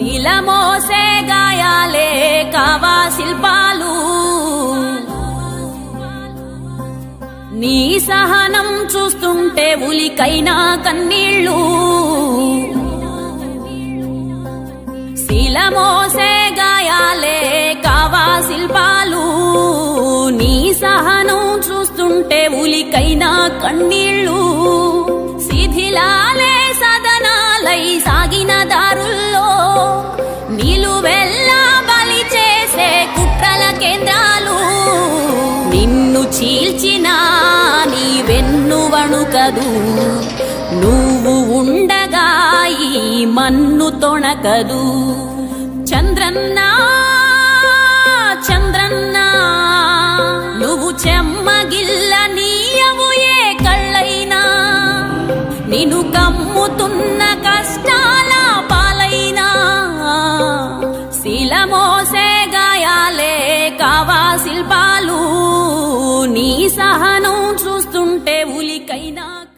శిలమోసే గాయాలే కావా శిల్పాలు నీ సహనం చూస్తుంటే ఉలికైనా కన్నీళ్ళు శిలమోసే గాయాలే కావా శిల్పాలు నీ సహనం చూస్తుంటే ఉలికైనా కన్నీళ్ళు శిథిలాలే సదనాలై సాగిన దారుల్లో నిలువెల్లా బలి చేసే కుట్రల కేంద్రాలు నిన్ను చీల్చిన నీ వెన్ను వణుకదు నువ్వు ఉండగా ఈ మన్ను తొణకదు చంద్రన్న చంద్రన్న నువ్వు చెమ్మగిల్ల నీయవు ఏ కళ్ళైనా నిన్ను కమ్ముతున్న కష్టాల పాలైనా శిలమోసే గాయాలే కావా శిల్పాలు నీ సహనం చూస్తుంటే ఉలికైనా